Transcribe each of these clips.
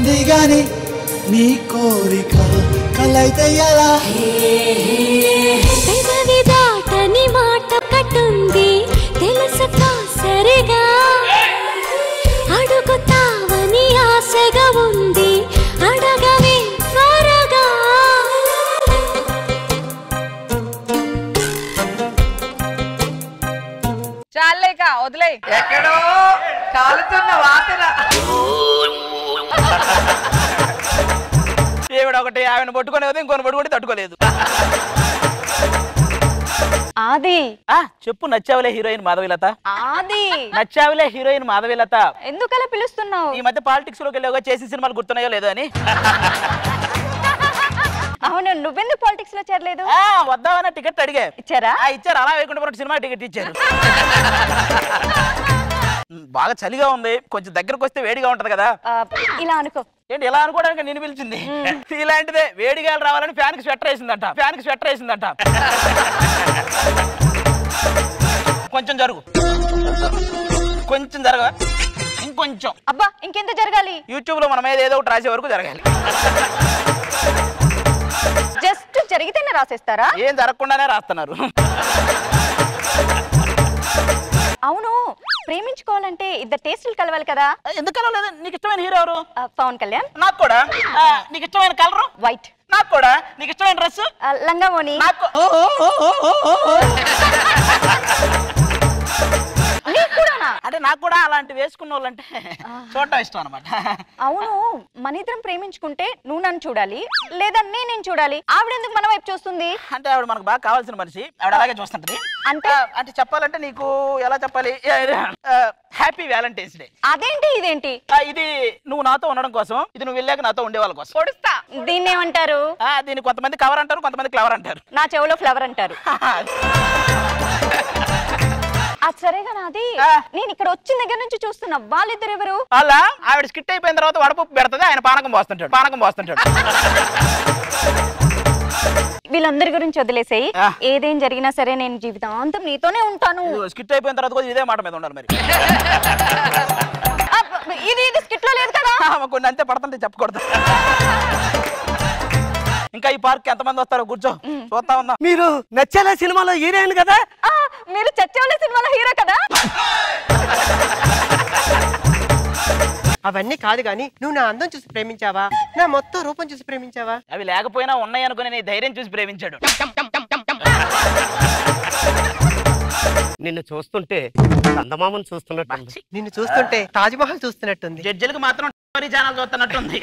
ఉంది గాని నీ కోరిక కలైతే ఎలా పెదవి దాటని మాట కట్టుంది తెలుసక సరిగా అడుగుతావని ఆశగా ఉంది అడగవే త్వరగా చాలేక వదిలే ఎక్కడో కాలుతున్న వాసన ఈవిడ ఒకటి ఆమెను పట్టుకునేది ఇంకొని పట్టుకుంటే తట్టుకోలేదు ఆది ఆ చెప్పు నచ్చావులే హీరోయిన్ మాధవీలత ఆది నచ్చావులే హీరోయిన్ మాధవీలత ఎందుకలా పిలుస్తున్నావు ఈ మధ్య పాలిటిక్స్ లోకి వెళ్ళావుగా చేసిన సినిమాలు గుర్తున్నాయో లేదో అని అవును నువ్వెందుకు పాలిటిక్స్ లో చేరలేదు ఆ, వద్దామన్న టికెట్ అడిగా ఇచ్చారా ఆ, ఇచ్చారు అలా వేయకుండా సినిమా టికెట్ ఇచ్చారు ఉమ్, బాగా చలిగా ఉంది కొంచెం దగ్గరకు వస్తే వేడిగా ఉంటది కదా ఆ, ఇలా అనుకో ఏంటి ఇలా అనుకోవడానికి నేను పిలిచింది ఇలాంటిదే వేడిగా రావాలని ఫ్యాన్ కి స్వెటర్ వేసిందంట ఫ్యాన్ కి స్వెటర్ వేసిందంట కొంచెం జరుగు కొంచెం జరగ ఇంకొంచెం అబ్బా ఇంకెంత జరగాలి యూట్యూబ్ లో మన మీద ఏదో ఒకటి రాసే వరకు జరగాలి జస్ట్ జరిగితేనే రాసేస్తారా ఏం జరగకుండానే రాస్తున్నారు అవును ప్రేమించుకోవాలంటే ఇద్దరు టేస్టులు కలవాలి కదా ఎందుకలా లేదు నీకు ఇష్టమైన హీరో ఎవరు ఆ, పవన్ కళ్యాణ్ నాకు కూడా ఆ, నీకు ఇష్టమైన కలరు వైట్ నాకు కూడా నీకు ఇష్టమైన డ్రెస్ లంగామోని నాకు నీకు కూడానా అంటే నాకు కూడా అలాంటి వేసుకున్న వాళ్ళంటే చూడటం ఇష్టం అనమాట అవును మన ఇద్దరం ప్రేమించుకుంటే నువ్వు నన్ను చూడాలి లేదా నేను నేను చూడాలి ఆవిడ ఎందుకు మన వైపు చూస్తుంది అంటే ఆవిడ మనకు బాగా కావాల్సిన మనిషి ఆవిడ అలాగే చూస్తుంటది అంటే? ఆ, అంటే చెప్పాలంటే నీకు ఎలా చెప్పాలి హ్యాపీ వ్యాలంటైన్స్ డే అదేంటి ఇదేంటి ఇది నువ్వు నాతో ఉండడం కోసం ఇది నువ్వు వెళ్ళాక నాతో ఉండే వాళ్ళ కోసం పొడుస్తా దీన్ని ఏమంటారు ఆ, దీన్ని కొంతమంది కవర్ అంటారు కొంతమంది క్లవర్ అంటారు నా చెవులో ఫ్లవర్ అంటారు అది సరేగా నాది ఆ. నేను ఇక్కడ వచ్చిన దగ్గర నుంచి చూస్తున్నా వాళ్ళిద్దరు ఎవరు వాళ్ళ ఆవిడ స్కిట్ అయిపోయిన తర్వాత వడపప్పు పెడుతుంది ఆయన పానకం పోస్తుంటాడు పానకం పోస్తుంటాడు వీళ్ళందరి గురించి వదిలేసేయి ఆ. ఏదేం జరిగినా సరే నేను జీవితాంతం నీతోనే ఉంటాను స్కిట్ అయిపోయిన తర్వాత కూడా ఇదే మాట మీద ఉండాలి మరి ఆ, ఇది ఇది స్కిట్ లో లేదు కదా ఆమె కొన్ని అంతే పడుతుంటే చెప్పకూడదు ఇంకా ఈ పార్క్ ఎంతమంది వస్తారో కూర్చో చూస్తా ఉందా మీరు నచ్చేలా సినిమాలో హీరోయిన్ కదా ఆ, మీరు చచ్చేవాళ్ళ సినిమాలో హీరో కదా అవన్నీ కాదు గాని నువ్వు నా అందం చూసి ప్రేమించావా నా మొత్తం రూపం చూసి ప్రేమించావా అవి లేకపోయినా ఉన్నాయి అనుకుని నీ ధైర్యం చూసి ప్రేమించాడు నిన్ను చూస్తుంటే చందమామను చూస్తున్నట్టు నిన్ను చూస్తుంటే తాజ్మహల్ చూస్తున్నట్టుంది జడ్జిలకు మాత్రం ఛానల్ చూస్తున్నట్టుంది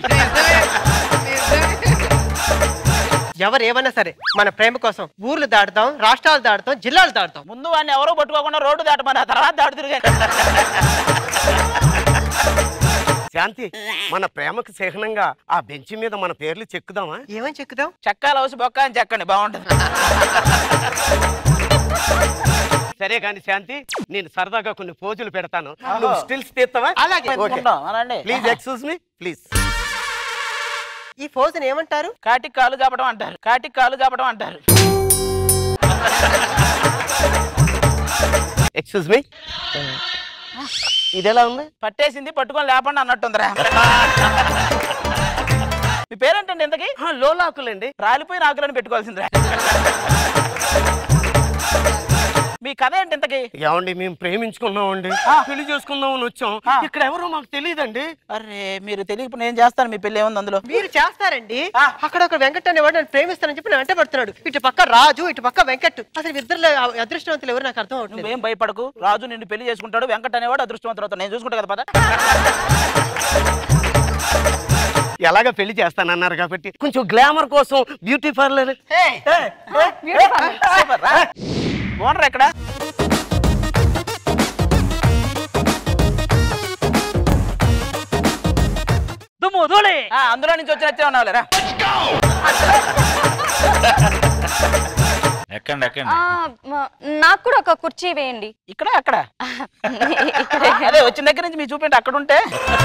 ఎవరు ఏమన్నా సరే మన ప్రేమ కోసం ఊర్లు దాటుతాం రాష్ట్రాలు దాటుతాం జిల్లాలు దాటుతాం ముందు వాడిని ఎవరో పట్టుకోకుండా రోడ్డు దాటమని ఆ తర్వాత దాటు తిరిగాను శాంతి మన ప్రేమకు చిహ్నంగా ఆ బెంచ్ మీద మన పేర్లు చెక్కుదామా ఏమని చెక్కుదాం చెక్కాల హౌస్ బొక్క అని చెక్కండి బాగుంటుంది సరే కానీ శాంతి నేను సరదాగా కొన్ని పోజులు పెడతాను నువ్వు స్టిల్స్ తీస్తావా అలాగే. పెట్టుకుంటాం, అనండి. ప్లీజ్ ఎక్స్క్యూజ్ మీ ప్లీజ్ ఈ ఫోజుని ఏమంటారు కాటికి కాలు కాపడం అంటారు కాటికి కాలు కాపడం అంటారు ఎక్స్క్యూజ్ మీ ఇది ఎలా ఉంది పట్టేసింది పట్టుకొని లేపండి అన్నట్టుందిరా మీ పేరేంటండి ఇంతకి ఆ, లోలాకులండి రాలిపోయిన ఆకులను పెట్టుకోవాల్సిందిరా మీ కథ ఏంటి ఇంతకి ఏమండి మేము ప్రేమించుకున్నామండి పెళ్లి చేసుకుందామని వచ్చాం ఇక్కడ ఎవరో మాకు తెలియదండి అరే మీరు తెలియకపోతే నేను చేస్తాను మీ పెళ్ళి ఏముంది అందులో మీరు చేస్తారండి అక్కడ ఒక వెంకట్ అనేవాడు నన్ను ప్రేమిస్తానని చెప్పి నా వెంట పడుతున్నాడు ఇటు పక్క రాజు ఇటు పక్క వెంకట్ అసలు ఇద్దరు అదృష్టవంతులు ఎవరు నాకు అర్థం అవట్లేదు నువ్వేం భయపడకు రాజు నిన్ను పెళ్లి చేసుకుంటాడు వెంకట్ అనేవాడు అదృష్టవంతుడు అవుతాడు నేను చూసుకుంటా కదా పద ఎలాగ పెళ్లి చేస్తానన్నారు కాబట్టి కొంచెం గ్లామర్ కోసం బ్యూటీ పార్లర్ సూపర్, రా. ఓనర్ ఎక్కడ దుమ్ము ధూళి ఆ, అందులో నుంచి వచ్చి వచ్చే ఉన్నావు రా ఎక్కండి ఎక్కండి ఆ, మ- నాకు కూడా ఒక కుర్చీ వేయండి ఇక్కడ అక్కడ ఇక్కడే అదే వచ్చిన దగ్గర నుంచి మీ చూపేంటి అక్కడ ఉంటే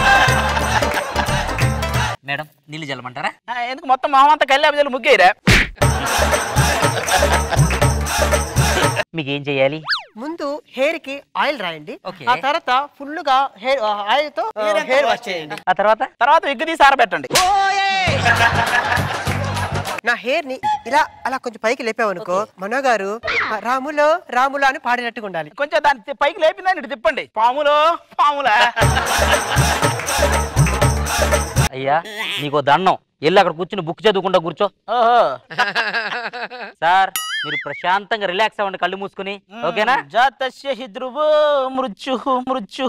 మేడం నీళ్ళు జల్లమంటారా ఎందుకు మొత్తం మొహం అంతా కళ్ళి అభిజలు ముగ్గేయరా మీకు ఏం చెయ్యాలి ముందు హెయిర్ కి ఆయిల్ రాయండి Okay. ఆ తర్వాత ఫుల్ గా హెయిర్ ఆయిల్ తో హెయిర్ వాష్ చేయండి ఆ తర్వాత తర్వాత విగ్గు తీసి ఆరబెట్టండి నా హెయిర్ ని ఇలా అలా కొంచెం పైకి లేపావు అనుకో మనోగారు ఆ, రాములో రాములో అని పాడినట్టుగా ఉండాలి కొంచెం దాన్ని తి- పైకి లేపిందని ఇటు తిప్పండి పాములో పాములా అయ్యా నీకు దండం వెళ్ళి అక్కడ కూర్చుని బుక్ చదువుకుంటా కూర్చో ఓహో సార్ మీరు ప్రశాంతంగా రిలాక్స్ అవ్వండి కళ్ళు మూసుకుని ఓకేనా జాతస్య హి ధ్రువో మృత్యు మృత్యు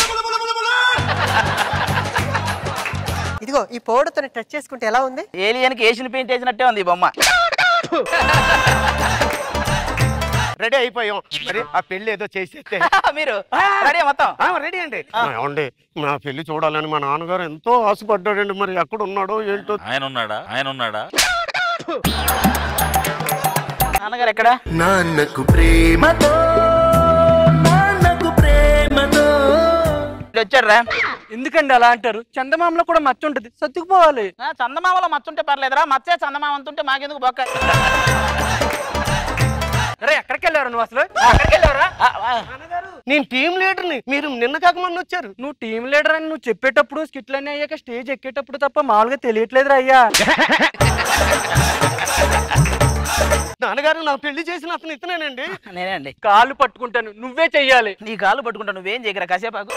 ఇదిగో ఈ పౌడర్ తో టచ్ చేసుకుంటే ఎలా ఉంది ఏలియన్ కి ఏషియన్ పెయింట్ వేసినట్టే ఉంది ఈ బొమ్మ రెడీ అయిపోయాం మరి ఆ పెళ్లి ఏదో చేసేస్తే మీరు రెడీ మొత్తం ఆ, రెడీ అండి ఏమండి నా పెళ్లి చూడాలని మా నాన్నగారు ఎంతో ఆశపడ్డాడండి మరి ఎక్కడ ఉన్నాడో ఏంటో ఆయన ఉన్నాడా ఆయన ఉన్నాడా నాన్నగారు ఎక్కడ నాన్నకు ప్రేమతో నాన్నకు ప్రేమతో ఇటు వచ్చాడురా ఎందుకండి అలా అంటారు చందమామలో కూడా మచ్చ ఉంటది సర్దుకుపోవాలి ఆ, చందమామలో మచ్చుంటే పర్లేదురా మచ్చే చందమామ అంతుంటే మాకెందుకు బొక్క అరే ఎక్కడికి వెళ్ళారు నువ్వు అసలు అక్కడికి వెళ్ళావురా? ఆ, ఆ. నేను టీం లీడర్ని మీరు నిన్న కాక మొన్న వచ్చారు నువ్వు టీం లీడర్ అని నువ్వు చెప్పేటప్పుడు స్కిట్లన్నీ అయ్యాక స్టేజ్ ఎక్కేటప్పుడు తప్ప మామూలుగా తెలియట్లేదురా అయ్యా నాన్నగారు నా పెళ్లి చేసిన అతను ఇతనేనండి నేనే అండి కాళ్ళు పట్టుకుంటాను నువ్వే చెయ్యాలి నీ కాళ్ళు పట్టుకుంటా నువ్వేం చేయగరా కాసేపు ఆగు.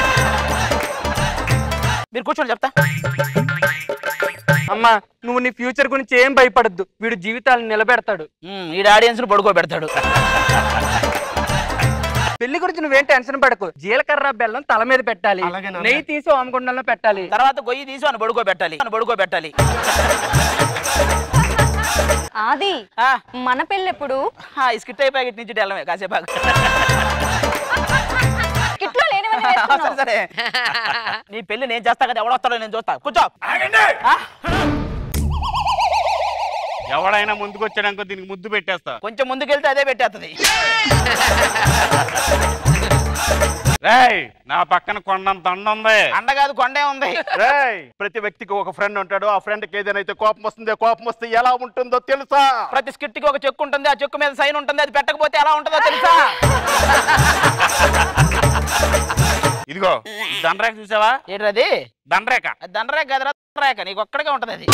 మీరు కూర్చోండి చెప్తా అమ్మా నువ్వు నీ ఫ్యూచర్ గురించి ఏం భయపడద్దు వీడు జీవితాలను నిలబెడతాడు ఉమ్, ఈడ ఆడియన్స్ ను పడుకోబెడతాడు పెళ్లి గురించి నువ్వేం టెన్షన్ పడకు జీలకర్ర బెల్లం తల మీద పెట్టాలి అలాగే నాన్న. నెయ్యి తీసి ఓమగుండంలో పెట్టాలి తర్వాత గొయ్యి తీసి అని పడుకోబెట్టాలి అని పడుకోబెట్టాలి ఆది ఆ, మన పెళ్ళెప్పుడు ఆ, ఈ స్కిట్ అయిపోయి ఇటు నుంచి ఇటు వెళ్ళమే కాసేపు ఆగు. కిట్లో లేనివన్నీ సరే వేస్తున్నావు. సరే నీ పెళ్లి నేను చేస్తా కదా ఎవడొస్తాడో నేను చూస్తా కూర్చో ఆ, ఎవడైనా ముందుకు వచ్చాడనుకో దీనికి ముద్దు పెట్టేస్తా కొంచెం ముందుకెళ్తే అదే పెట్టేస్తుంది రేయ్ నా పక్కన కొండంత అండ ఉంది అండ కాదు కొండే ఉంది రేయ్ ప్రతి వ్యక్తికి ఒక ఫ్రెండ్ ఉంటాడు ఆ ఫ్రెండ్ కి ఏదైనా అయితే కోపం వస్తుంది కోపం వస్తే ఎలా ఉంటుందో తెలుసా ప్రతి స్కిట్ కి ఒక చెక్కు ఉంటుంది ఆ చెక్కు మీద సైన్ ఉంటుంది అది పెట్టకపోతే ఎలా ఉంటుందో తెలుసా ఇదిగో ఈ దండరేఖ చూసావా ఏంటది దండరేఖ అది దండరేఖ కదరా దండరేఖ నీకు ఒక్కడికే ఉంటది అది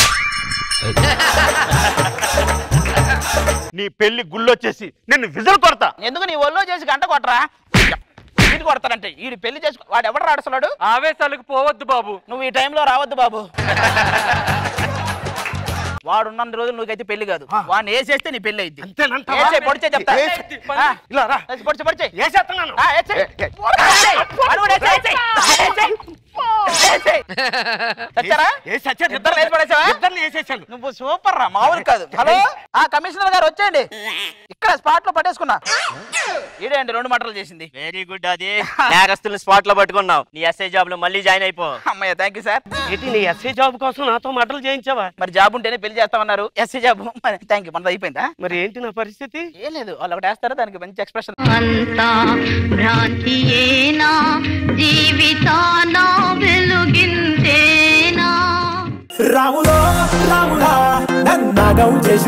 నీ పెళ్లి గుళ్ళొచ్చేసి నిన్ను విజులు కొడతా ఎందుకు నీ ఒళ్ళో చేసి గంట కొట్టరా వీడు కొడతానంటే వీడు పెళ్లి చేసి వాడు ఎవడు రాడుస్తున్నాడు ఆవేశాలకు పోవద్దు బాబు నువ్వు ఈ టైంలో రావద్దు బాబు వాడు ఉన్నంత రోజులు నువ్వైతే పెళ్లి కాదు వాడిని వేసేస్తే నీ పెళ్లి అయింది అంతేనంటావా? పొడిచే చెప్తా ఏసే. ఆ, ఇలా రా ఏసి పొడిచే పొడిచే వేసేస్తున్నాను ఆ, ఏసేయ్. ఏసేయ్. వాడు కూడా ఏసేయ్, ఏసేయ్. ఏసేయ్. ఏసేయ్. చచ్చారా ఏ సచ్చారు ఇద్దరు వేసి పడేసావా? ఇద్దరిని వేసేసాను నువ్వు సూపర్ రా మామూలు కాదు హలో ఆ కమిషనర్ గారు వచ్చేయండి ఇక్కడ స్పాట్ లో పట్టేసుకున్నా ఈడేంటి రెండు మటలు చేసింది వెరీ గుడ్ అది నేరస్తుల్ని స్పాట్ లో పట్టుకున్నావు నీ ఎస్ఐ జాబ్ లో మళ్ళీ జాయిన్ అయిపో అమ్మయ్య థ్యాంక్ యూ సార్ ఏంటి నీ ఎస్ఐ జాబ్ కోసం నాతో మాటలు చేయించావా మరి జాబ్ ఉంటేనే పెళ్లి చేస్తామన్నారు ఎస్సీ జాబ్ థ్యాంక్ యూ మనది అయిపోయిందా మరి ఏంటి నా పరిస్థితి ఏం లేదు వాళ్ళు ఒకటి వేస్తారు దానికి మంచి ఎక్స్ప్రెషన్ అంతా భ్రాంతియేనా జీవితాన వెలుగింతేనా రాములో రాములా నన్నాగం చేసి